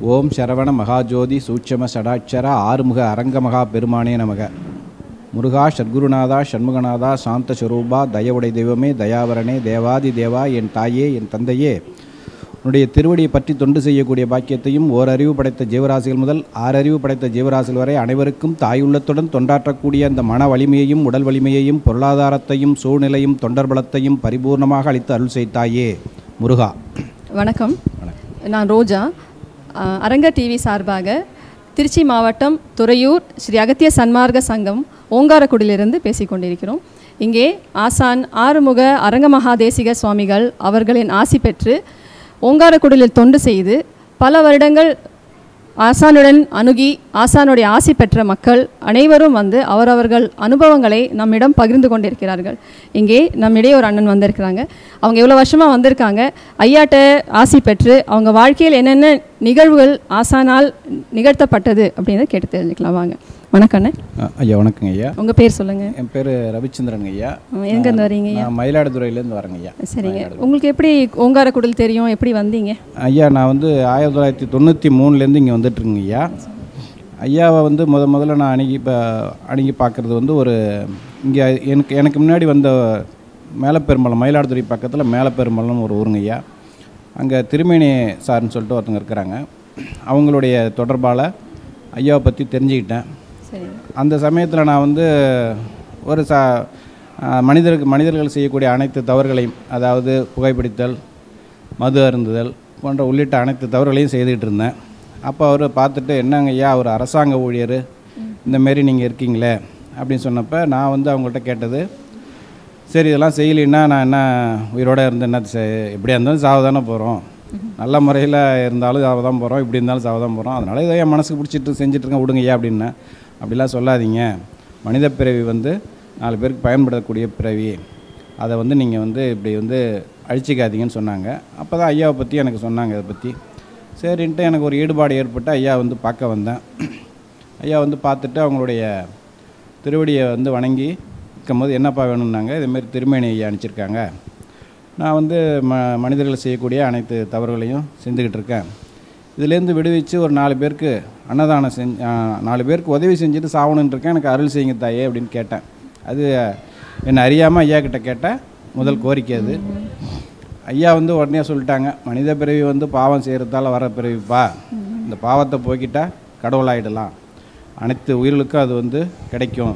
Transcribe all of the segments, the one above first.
ஓம் சரவண மகாஜோதி சூட்சம சடாட்சர ஆறுமுக அரங்கமகா பெருமானே நமக முருகா சத்குருநாதா சண்முகநாதா சாந்த ஸ்வரூபா தயவுடை தெய்வமே தயாவரனே தேவாதி தேவா என் தாயே என் தந்தையே உன்னுடைய திருவடியை பற்றி தொண்டு செய்யக்கூடிய பாக்கியத்தையும் ஓரறிவு படைத்த ஜீவராசிகள் முதல் ஆறறிவு படைத்த ஜீவராசிகள் வரை அனைவருக்கும் தாயுள்ளத்துடன் தொண்டாற்றக்கூடிய அந்த மன வலிமையையும் உடல் வலிமையையும் பொருளாதாரத்தையும் சூழ்நிலையும் தொண்டர் பலத்தையும் பரிபூர்ணமாக அளித்து அருள் செய்தாயே முருகா வணக்கம் நான் ரோஜா அஹ், அரங்க டிவி சார்பாக திருச்சி மாவட்டம் துறையூர் ஸ்ரீ அகத்திய சன்மார்க்க சங்கம் ஓங்காரக்குடியிலிருந்து பேசிக் கொண்டிருக்கிறோம் இங்கே ஆசான் ஆறுமுக அரங்க மகாதேசிக சுவாமிகள் அவர்களின் ஆசி பெற்று ஓங்காரக்குடிலில் தொண்டு செய்து பல வருடங்கள் ஆசானுடன் அணுகி ஆசானுடைய ஆசி பெற்ற மக்கள் அனைவரும் வந்து அவரவர்கள் அனுபவங்களை நம்மிடம் பகிர்ந்து கொண்டிருக்கிறார்கள் இங்கே நம்மிடையே ஒரு அண்ணன் வந்திருக்கிறாங்க அவங்க எவ்வளோ வருஷமாக வந்திருக்காங்க ஐயாட்ட ஆசி பெற்று அவங்க வாழ்க்கையில் என்னென்ன நிகழ்வுகள் ஆசானால் நிகழ்த்தப்பட்டது அப்படின்னு கேட்டு தெரிஞ்சுக்கலாம் வாங்க வணக்கம் அண்ணன் அ- ஐயா வணக்கங்க ஐயா உங்கள் பேர் சொல்லுங்கள் என் பேர் ரவிச்சந்திரன் ஐயா எங்கேருந்து வரீங்க நான் மயிலாடுதுறையிலேருந்து வரேங்க ஐயா சரிங்க உங்களுக்கு எப்படி ஓங்காரக்குடில் தெரியும் எப்படி வந்தீங்க ஐயா நான் வந்து ஆயிரத்தி தொள்ளாயிரத்தி தொண்ணூற்றி மூணுலேருந்து இங்கே வந்துட்டுருங்க ஐயா ஐயாவை வந்து முத முதல்ல நான் அணுகி இப்போ அணுகி பார்க்குறது வந்து ஒரு இங்கே எனக்கு எனக்கு முன்னாடி வந்த மேலப்பெரும்பலம் மயிலாடுதுறை பக்கத்தில் மேலப்பெரும்பலம் ஒரு ஊருங்க ஐயா அங்கே திருமேனி சார்னு சொல்லிட்டு ஒருத்தங்க இருக்கிறாங்க அவங்களுடைய தொடர்பால் ஐயாவை பற்றி தெரிஞ்சுக்கிட்டேன் சரி அந்த சமயத்தில் நான் வந்து ஒரு ச அஹ் மனிதருக்கு மனிதர்கள் செய்யக்கூடிய அனைத்து தவறுகளையும் அதாவது புகைப்பிடித்தல் மது அருந்துதல் போன்ற உள்ளிட்ட அனைத்து தவறுகளையும் செய்துக்கிட்டு இருந்தேன் அப்போ அவர் பார்த்துட்டு என்னங்க ஐயா ஒரு அரசாங்க ஊழியர் இந்த மாரி நீங்கள் இருக்கீங்களே அப்படின்னு சொன்னப்போ நான் வந்து அவங்கள்ட்ட கேட்டது சரி இதெல்லாம் செய்யலைன்னா நான் என்ன உயிரோட இருந்து என்ன செய்- எப்படியா இருந்தாலும் சாவ தானே போகிறோம் நல்ல முறையில் இருந்தாலும் சாவ தான் போகிறோம் இப்படி இருந்தாலும் சாவ தான் போகிறோம் அதனால் இதை என் மனசுக்கு பிடிச்சிட்டு செஞ்சுட்டு இருக்கேன் விடுங்க ஐயா அப்படின்னேன் அப்படிலாம் சொல்லாதீங்க மனித பிறவி வந்து நாலு பேருக்கு பயன்படக்கூடிய பிறவி அதை வந்து நீங்கள் வந்து இப்படி வந்து அழிச்சிக்காதீங்கன்னு சொன்னாங்க அப்போ தான் ஐயாவை பற்றி எனக்கு சொன்னாங்க இதை பற்றி சரின்ட்டு எனக்கு ஒரு ஈடுபாடு ஏற்பட்டு ஐயா வந்து பார்க்க வந்தேன் ஐயா வந்து பார்த்துட்டு அவங்களுடைய திருவடியை வந்து வணங்கி இருக்கும்போது என்னப்பா வேணும்னாங்க இதேமாரி திருமேனி ஐயா அனுப்பிச்சிருக்காங்க நான் வந்து ம மனிதர்கள் செய்யக்கூடிய அனைத்து தவறுகளையும் செஞ்சுக்கிட்டு இருக்கேன் இதுலேருந்து விடுவிச்சு ஒரு நாலு பேருக்கு அன்னதானம் செஞ்சு நாலு பேருக்கு உதவி செஞ்சுட்டு சாவணுன்னு இருக்கேன் எனக்கு அருள் செய்யுங்க தாயே அப்படின்னு கேட்டேன் அது என்னை அறியாமல் ஐயா கிட்ட கேட்ட முதல் கோரிக்கை அது ஐயா வந்து உடனே சொல்லிட்டாங்க மனித பிறவி வந்து பாவம் செய்கிறதால வர பிறவிப்பா இந்த பாவத்தை போக்கிட்டா கடவுளாயிடலாம் அனைத்து உயிர்களுக்கும் அது வந்து கிடைக்கும்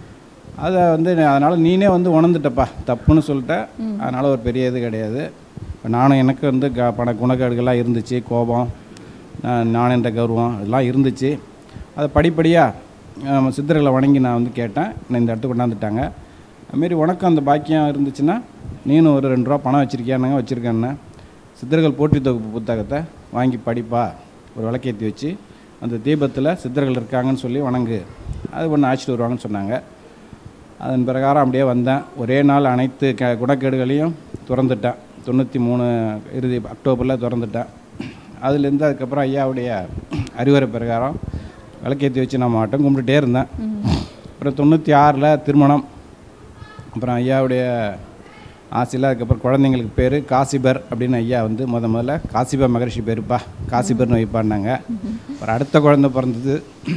அதை வந்து அதனால் நீனே வந்து உணர்ந்துட்டப்பா தப்புன்னு சொல்லிட்ட அதனால் ஒரு பெரிய இது கிடையாது இப்ப நானும் எனக்கு வந்து க பண குணக்கேடுகள்லாம் இருந்துச்சு கோபம் நான் நான் என்ற கௌரவம் இதெல்லாம் இருந்துச்சு அதை படிப்படியாக சித்தர்களை வணங்கி நான் வந்து கேட்டேன் நான் இந்த இடத்துக்கு கொண்டாந்துட்டாங்க அதுமாரி உனக்கும் அந்த பாக்கியம் இருந்துச்சுன்னா நீனும் ஒரு ரெண்டு ரூபா பணம் வச்சுருக்கியானுங்க வச்சுருக்கேன்னு சித்தர்கள் போற்றி தொகுப்பு புத்தகத்தை வாங்கி படிப்பா ஒரு விளக்கேற்றி வச்சு அந்த தீபத்தில் சித்தர்கள் இருக்காங்கன்னு சொல்லி வணங்கு அது ஒன்று அழைச்சிட்டு வருவாங்கன்னு சொன்னாங்க அதன் பிரகாரம் அப்படியே வந்தேன் ஒரே நாள் அனைத்து க குணக்கேடுகளையும் திறந்துட்டேன் தொண்ணூற்றி மூணு இறுதி அக்டோபரில் திறந்துட்டேன் அதுலேருந்து அதுக்கப்புறம் ஐயாவுடைய அறிவுரை பிரகாரம் விளக்கேற்றி வச்சு நான் மாட்டோம் கும்பிட்டுட்டே இருந்தேன் அப்புறம் தொண்ணூற்றி ஆறில் திருமணம் அப்புறம் ஐயாவுடைய ஆசையில் அதுக்கப்புறம் குழந்தைங்களுக்கு பேர் காசிபர் அப்படின்னு ஐயா வந்து முத முதல்ல காசிபர் மகரிஷி பேருப்பா காசிபர்னு வைப்பான்னாங்க அப்புறம் அடுத்த குழந்தை பிறந்தது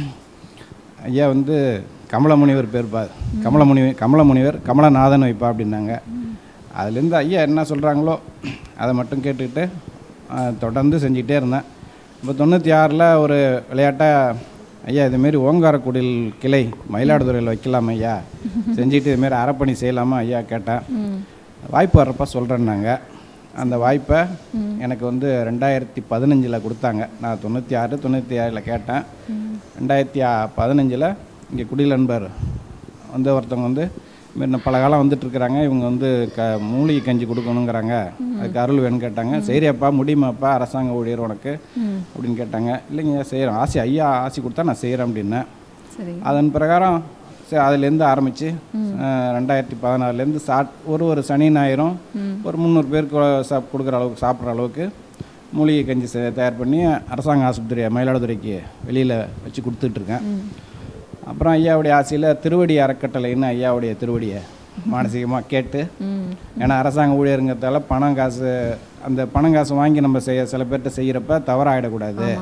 ஐயா வந்து கமலமுனிவர் பேருப்பா கமலமுனி கமலமுனிவர் கமலநாதன் வைப்பா அப்படின்னாங்க அதுலேருந்து ஐயா என்ன சொல்கிறாங்களோ அதை மட்டும் கேட்டுக்கிட்டு ஆஹ், தொடர்ந்து செஞ்சுக்கிட்டே இருந்தேன் இப்போ தொண்ணூற்றி ஆறில் ஒரு விளையாட்டாக ஐயா இதுமாரி ஓங்காரக்குடில் கிளை மயிலாடுதுறையில் வைக்கலாமா ஐயா செஞ்சுட்டு இதுமாரி அறப்பணி செய்யலாமா ஐயா கேட்டேன் வாய்ப்பு வர்றப்ப சொல்கிறேன்னாங்க அந்த வாய்ப்பை எனக்கு வந்து ரெண்டாயிரத்தி பதினஞ்சில் கொடுத்தாங்க நான் தொண்ணூற்றி ஆறு தொண்ணூற்றி ஆறில் கேட்டேன் ரெண்டாயிரத்தி பதினஞ்சில் இங்கே குடிநண்பர் வந்து ஒருத்தவங்க வந்து இதுமாரி நான் பல காலம் வந்துட்டுருக்குறாங்க இவங்க வந்து க மூலிகை கஞ்சி கொடுக்கணுங்கிறாங்க அதுக்கு அருள் வேணும்னு கேட்டாங்க சரியாப்பா முடியுமாப்பா அரசாங்க ஊழியர் உனக்கு அப்படின்னு கேட்டாங்க இல்லைங்க செய்கிறேன் ஆசை ஐயா ஆசை கொடுத்தா நான் செய்கிறேன் அப்படின்னேன் சரி அதன் பிரகாரம் சரி அதுலேருந்து ஆரம்பித்து ரெண்டாயிரத்தி பதினாறுலேருந்து சாட் ஒரு ஒரு சனி ஞாயிறும் ஒரு முந்நூறு பேருக்கு சாப் கொடுக்குற அளவுக்கு சாப்பிட்ற அளவுக்கு மூலிகை கஞ்சி செ- தயார் பண்ணி அரசாங்க ஆஸ்பத்திரி மயிலாடுதுறைக்கு வெளியில் வச்சு கொடுத்துட்ருக்கேன் அப்புறம் ஐயாவுடைய ஆசையில் திருவடி அறக்கட்டளைன்னு ஐயாவுடைய திருவடியை மானசீகமாக கேட்டு ஏன்னா அரசாங்க ஊழியருங்கிறதால பணம் காசு அந்த பணம் காசு வாங்கி நம்ம செய்ய சில பேர்கிட்ட செய்கிறப்ப தவறாகிடக்கூடாது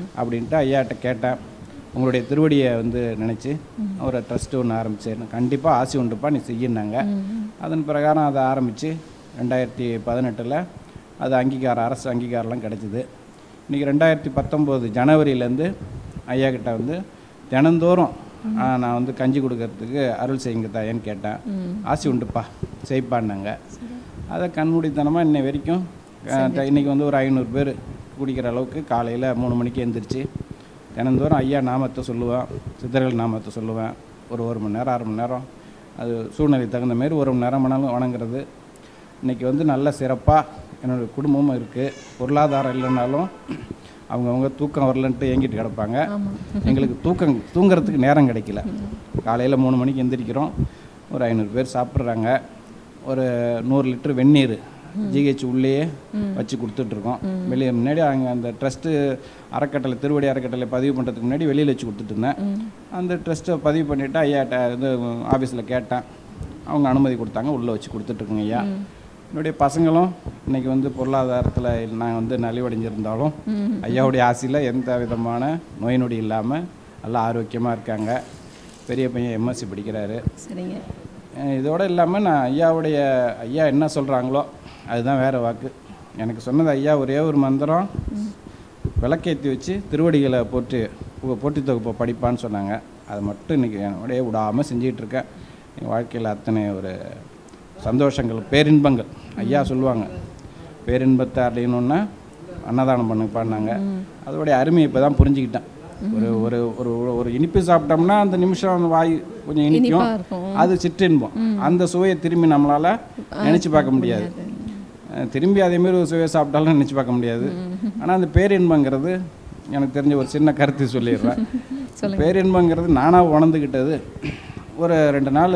அப்படின்ட்டு ஐயாட்ட கேட்டேன் உங்களுடைய திருவடியை வந்து நினச்சி ஒரு ட்ரஸ்ட்டு ஒன்று ஆரம்பித்தேன் கண்டிப்பாக ஆசி உண்டுப்பா நீ செய்யினாங்க அதன் பிரகாரம் அதை ஆரம்பித்து ரெண்டாயிரத்தி பதினெட்டில் அது அங்கீகாரம் அரசு அங்கீகாரம்லாம் கிடைச்சிது இன்றைக்கி ரெண்டாயிரத்தி பத்தொம்போது ஜனவரியிலேருந்து ஐயா கிட்ட வந்து தினந்தோறும் ஆ, நான் வந்து கஞ்சி கொடுக்கறதுக்கு அருள் செய்யுங்க தாயேன்னு கேட்டேன் ஆசி உண்டுப்பா செய்ப்பான்னாங்க அதை கண்மூடித்தனமாக இன்னை வரைக்கும் அஹ், இன்னைக்கு வந்து ஒரு ஐநூறு பேர் குடிக்கிற அளவுக்கு காலையில் மூணு மணிக்கு எந்திரிச்சு தினந்தோறும் ஐயா நாமத்தை சொல்லுவேன் சித்தர்கள் நாமத்தை சொல்லுவேன் ஒரு ஒரு மணி நேரம் அரை மணி நேரம் அது சூழ்நிலைக்கு தகுந்த மாரி ஒரு மணி நேரம் ஆனாலும் வணங்குறது இன்றைக்கி வந்து நல்ல சிறப்பாக என்னோடய குடும்பமும் இருக்குது பொருளாதாரம் இல்லைனாலும் அவங்கவுங்க தூக்கம் வரலன்ட்டு ஏங்கிட்டு கிடப்பாங்க எங்களுக்கு தூக்கம் தூங்குறதுக்கு நேரம் கிடைக்கல காலையில் மூணு மணிக்கு எந்திரிக்கிறோம் ஒரு ஐநூறு பேர் சாப்பிட்றாங்க ஒரு நூறு லிட்டர் வெந்நீர் ஜிஹெச் உள்ளேயே வச்சு கொடுத்துட்ருக்கோம் வெளியே முன்னாடி அங்கே அந்த ட்ரஸ்ட்டு அறக்கட்டளை திருவடி அறக்கட்டளை பதிவு பண்ணுறதுக்கு முன்னாடி வெளியில் வச்சு கொடுத்துட்டு இருந்தேன் அந்த ட்ரஸ்ட்டை பதிவு பண்ணிவிட்டு ஐயாட்ட இது ஆஃபீஸில் கேட்டேன் அவங்க அனுமதி கொடுத்தாங்க உள்ளே வச்சு கொடுத்துட்ருக்குங்க ஐயா என்னுடைய பசங்களும் இன்னைக்கு வந்து பொருளாதாரத்தில் நான் வந்து நலிவடைஞ்சிருந்தாலும் ஐயாவுடைய ஆசையில் எந்த விதமான நோய் நொடி இல்லாமல் நல்லா ஆரோக்கியமாக இருக்காங்க பெரிய பையன் எம்எஸ்சி படிக்கிறாரு சரிங்க அஹ் இதோட இல்லாமல் நான் ஐயாவுடைய ஐயா என்ன சொல்கிறாங்களோ அதுதான் வேறு வாக்கு எனக்கு சொன்னது ஐயா ஒரே ஒரு மந்திரம் விளக்கேற்றி வச்சு திருவடிகளை போட்டு பு- போட்டி தொகுப்பை படிப்பான்னு சொன்னாங்க அதை மட்டும் இன்றைக்கி என்னுடைய விடாமல் செஞ்சிகிட்டு இருக்கேன் என் வாழ்க்கையில் அத்தனை ஒரு சந்தோஷங்கள் பேரின்பங்கள் ஐயா சொல்லுவாங்க பேரின்பத்தை அடையணுன்னா அன்னதானம் பண்ணுப்பான்னாங்க அதோடைய அருமையை இப்போ தான் புரிஞ்சுக்கிட்டேன் ஒரு ஒரு ஒரு ஒரு இனிப்பு சாப்பிட்டோம்னா அந்த நிமிஷம் அந்த வாய் கொஞ்சம் இனிப்பா இனிக்கும் இருக்கும் அது சிற்றின்பம் அந்த சுவையை திரும்பி நம்மளால் நினச்சி பார்க்க முடியாது அஹ் திரும்பி அதே மாதிரி ஒரு சுவையை சாப்பிட்டாலும் நினச்சி பார்க்க முடியாது ஆனால் அந்த பேரின்பங்கிறது எனக்கு தெரிஞ்ச ஒரு சின்ன கருத்து சொல்லிடுறேன் சொல்லுங்க. பேரின்பங்கிறது நானாக உணர்ந்துக்கிட்டது ஒரு ரெண்டு நாள்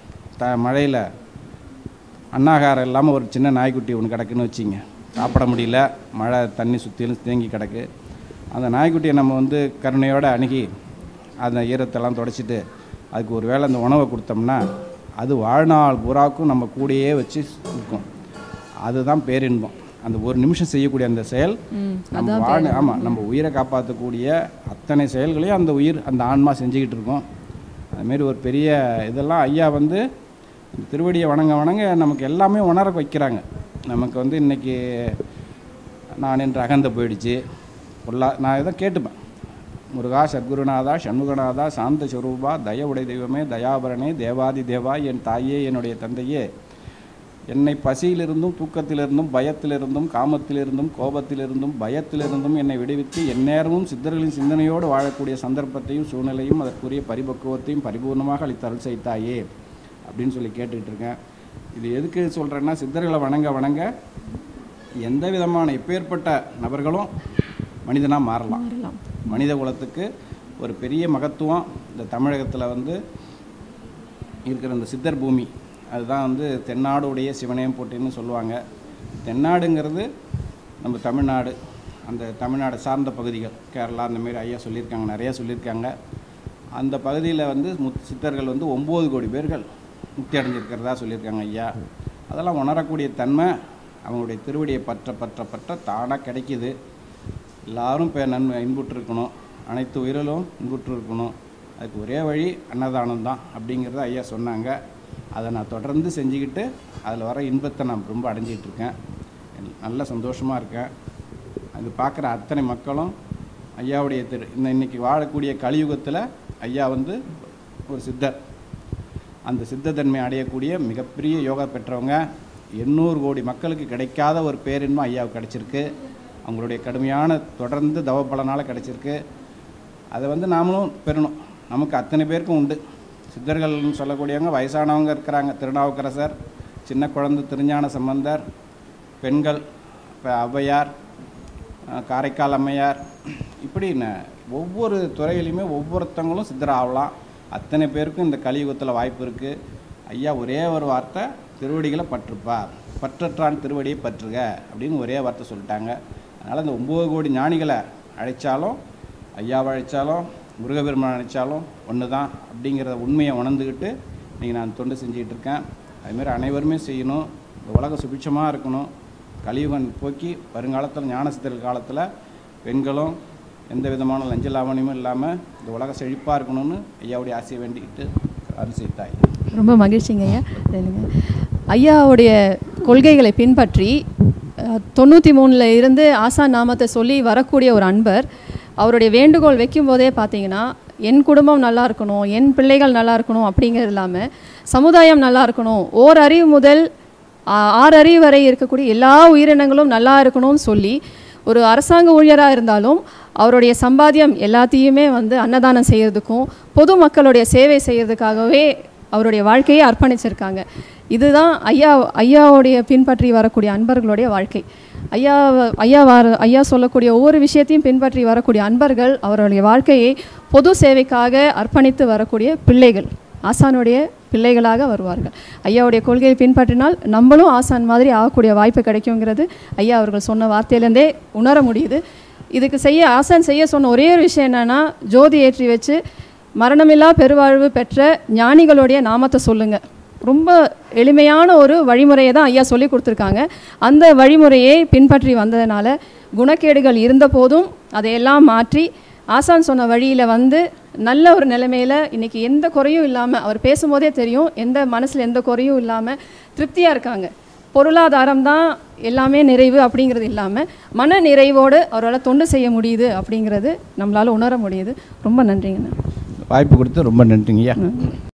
த மழையில் அன்னாகாரம் இல்லாமல் ஒரு சின்ன நாய்க்குட்டி ஒன்று கிடக்குன்னு வச்சிங்க சாப்பிட முடியல மழை தண்ணி சுற்றிலும் தேங்கி கிடக்கு அந்த நாய்க்குட்டியை நம்ம வந்து கருணையோடு அணுகி அந்த ஈரத்தெல்லாம் தொடச்சிட்டு அதுக்கு ஒரு வேளை அந்த உணவை கொடுத்தோம்னா அது வாழ்நாள் பூராக்கும் நம்ம கூடயே வச்சு இருக்கும் அதுதான் பேரின்பம் அந்த ஒரு நிமிஷம் செய்யக்கூடிய அந்த செயல் ம் நம்ம வாழ் ஆமாம் நம்ம உயிரை காப்பாற்றக்கூடிய அத்தனை செயல்களையும் அந்த உயிர் அந்த ஆன்மா செஞ்சுக்கிட்டு இருக்கோம் அதுமாரி ஒரு பெரிய இதெல்லாம் ஐயா வந்து இந்த திருவடியை வணங்க வணங்க நமக்கு எல்லாமே உணர வைக்கிறாங்க நமக்கு வந்து இன்னைக்கு நான் என்ற அகந்த போயிடுச்சு பொல்லா நான் இதை கேட்டுப்பேன் முருகா சத்குருநாதா சண்முகநாதா சாந்த ஸ்வரூபா தயவுடை தெய்வமே தயாபரணே தேவாதி தேவா என் தாயே என்னுடைய தந்தையே என்னை பசியிலிருந்தும் தூக்கத்திலிருந்தும் பயத்திலிருந்தும் காமத்திலிருந்தும் கோபத்திலிருந்தும் பயத்திலிருந்தும் என்னை விடுவித்து எந்நேரமும் சித்தர்களின் சிந்தனையோடு வாழக்கூடிய சந்தர்ப்பத்தையும் சூழ்நிலையும் அதற்குரிய பரிபக்குவத்தையும் பரிபூர்ணமாக அளித்து அருள் செய்தாயே அப்படின்னு சொல்லி கேட்டுக்கிட்டு இருக்கேன் இது எதுக்கு சொல்கிறேன்னா சித்தர்களை வணங்க வணங்க எந்த விதமான எப்பேற்பட்ட நபர்களும் மனிதனாக மாறலாம் மாறலாம் மனித குலத்துக்கு ஒரு பெரிய மகத்துவம் இந்த தமிழகத்தில் வந்து இருக்கிற இந்த சித்தர் பூமி அதுதான் வந்து தென்னாடுடைய சிவனையும் போட்டின்னு சொல்லுவாங்க தென்னாடுங்கிறது நம்ம தமிழ்நாடு அந்த தமிழ்நாடு சார்ந்த பகுதிகள் கேரளா அந்த மாதிரி ஐயா சொல்லியிருக்காங்க நிறையா சொல்லியிருக்காங்க அந்த பகுதியில் வந்து முத் சித்தர்கள் வந்து ஒம்பது கோடி பேர்கள் முக்தி அடைஞ்சிருக்கிறதா சொல்லியிருக்காங்க ஐயா அதெல்லாம் உணரக்கூடிய தன்மை அவங்களுடைய திருவடியை பற்ற பற்ற பற்ற தானாக கிடைக்கிது எல்லாரும் இப்போ நன்மை இன்புற்று இருக்கணும் அனைத்து உயிரிலும் இன்புற்று இருக்கணும் அதுக்கு ஒரே வழி அன்னதானம் தான் அப்படிங்கிறத ஐயா சொன்னாங்க அதை நான் தொடர்ந்து செஞ்சுக்கிட்டு அதில் வர இன்பத்தை நான் ரொம்ப அடைஞ்சிக்கிட்டு இருக்கேன் எனக்கு நல்ல சந்தோஷமாக இருக்கேன் அது பார்க்குற அத்தனை மக்களும் ஐயாவுடைய திரு இந்த இன்னைக்கு வாழக்கூடிய கலியுகத்தில் ஐயா வந்து ஒரு சித்தர் அந்த சித்தத்தன்மை அடையக்கூடிய மிகப்பெரிய யோகா பெற்றவங்க எண்ணூறு கோடி மக்களுக்கு கிடைக்காத ஒரு பேரின்மை ஐயாவுக்கு கிடைச்சிருக்கு அவங்களுடைய கடுமையான தொடர்ந்து தவப்பலனால் கிடைச்சிருக்கு அதை வந்து நாமளும் பெறணும் நமக்கு அத்தனை பேருக்கும் உண்டு சித்தர்கள்னு சொல்லக்கூடியவங்க வயசானவங்க இருக்கிறாங்க திருநாவுக்கரசர் சின்ன குழந்தை திருஞான சம்பந்தர் பெண்கள் இப்போ ஔவையார் அஹ் காரைக்கால் அம்மையார் இப்படி ந- ஒவ்வொரு துறையிலையுமே ஒவ்வொருத்தவங்களும் சித்தர் ஆகலாம் அத்தனை பேருக்கும் இந்த கலியுகத்தில் வாய்ப்பு இருக்குது ஐயா ஒரே ஒரு வார்த்தை திருவடிகளை பற்றுப்பா பற்றற்றான் திருவடியை பற்றுக அப்படின்னு ஒரே வார்த்தை சொல்லிட்டாங்க அதனால் இந்த ஒம்பது கோடி ஞானிகளை அழைச்சாலும் ஐயாவை அழைச்சாலும் முருகபெருமான் அழைச்சாலும் ஒன்று தான் அப்படிங்கிற உண்மையை உணர்ந்துக்கிட்டு இன்றைக்கி நான் தொண்டு செஞ்சுக்கிட்டு இருக்கேன் அதுமாரி அனைவருமே செய்யணும் இந்த உலகம் சுபிட்சமாக இருக்கணும் கலியுகன் போக்கி வருங்காலத்தில் ஞானசித்தர்கள் காலத்தில் பெண்களும் எந்த விதமான லஞ்ச லாவணியமும் இல்லாமல் இந்த உலகம் செழிப்பாக இருக்கணும்னு ஐயாவுடைய ஆசையை வேண்டிக்கிட்டு அருள் செய்தாய் ரொம்ப மகிழ்ச்சிங்க ஐயா சரிங்க ஐயாவுடைய கொள்கைகளை பின்பற்றி தொண்ணூற்றி மூணில் இருந்து ஆசான் நாமத்தை சொல்லி வரக்கூடிய ஒரு அன்பர் அவருடைய வேண்டுகோள் வைக்கும்போதே பார்த்தீங்கன்னா என் குடும்பம் நல்லா இருக்கணும் என் பிள்ளைகள் நல்லா இருக்கணும் அப்படிங்கிறது இல்லாமல் சமுதாயம் நல்லா இருக்கணும் ஓர் அறிவு முதல் ஆ- ஆறு அறிவு வரை இருக்கக்கூடிய எல்லா உயிரினங்களும் நல்லா இருக்கணும்னு சொல்லி ஒரு அரசாங்க ஊழியராக இருந்தாலும் அவருடைய சம்பாத்தியம் எல்லாத்தையுமே வந்து அன்னதானம் செய்யறதுக்கும் பொது மக்களுடைய சேவை செய்யறதுக்காகவே அவருடைய வாழ்க்கையை அர்ப்பணிச்சிருக்காங்க இதுதான் ஐயா ஐயாவுடைய பின்பற்றி வரக்கூடிய அன்பர்களுடைய வாழ்க்கை ஐயா ஐயா வர ஐயா சொல்லக்கூடிய ஒவ்வொரு விஷயத்தையும் பின்பற்றி வரக்கூடிய அன்பர்கள் அவருடைய வாழ்க்கையை பொது சேவைக்காக அர்ப்பணித்து வரக்கூடிய பிள்ளைகள் ஆசானுடைய பிள்ளைகளாக வருவார்கள் ஐயாவுடைய கொள்கையை பின்பற்றினால் நம்மளும் ஆசான் மாதிரி ஆகக்கூடிய வாய்ப்பு கிடைக்குங்கிறது ஐயா அவர்கள் சொன்ன வார்த்தையிலேருந்தே உணர முடியுது இதுக்கு செய்ய ஆசான் செய்ய சொன்ன ஒரே ஒரு விஷயம் என்னன்னா ஜோதி ஏற்றி வச்சு மரணமில்லா பெருவாழ்வு பெற்ற ஞானிகளுடைய நாமத்தை சொல்லுங்க ரொம்ப எளிமையான ஒரு வழிமுறையை தான் ஐயா சொல்லி கொடுத்துருக்காங்க அந்த வழிமுறையை பின்பற்றி வந்ததுனால குணக்கேடுகள் இருந்த போதும் அதையெல்லாம் மாற்றி ஆசான் சொன்ன வழியில் வந்து நல்ல ஒரு நிலைமையில் இன்றைக்கி எந்த குறையும் இல்லாமல் அவர் பேசும்போதே தெரியும் எந்த மனசில் எந்த குறையும் இல்லாமல் திருப்தியாக இருக்காங்க பொருளாதாரம் தான் எல்லாமே நிறைவு அப்படிங்கிறது இல்லாமல் மன நிறைவோடு அவரால் தொண்டு செய்ய முடியுது அப்படிங்கிறது நம்மளால் உணர முடியுது ரொம்ப நன்றிங்கண்ணா வாய்ப்பு கொடுத்து ரொம்ப நன்றிங்கய்யா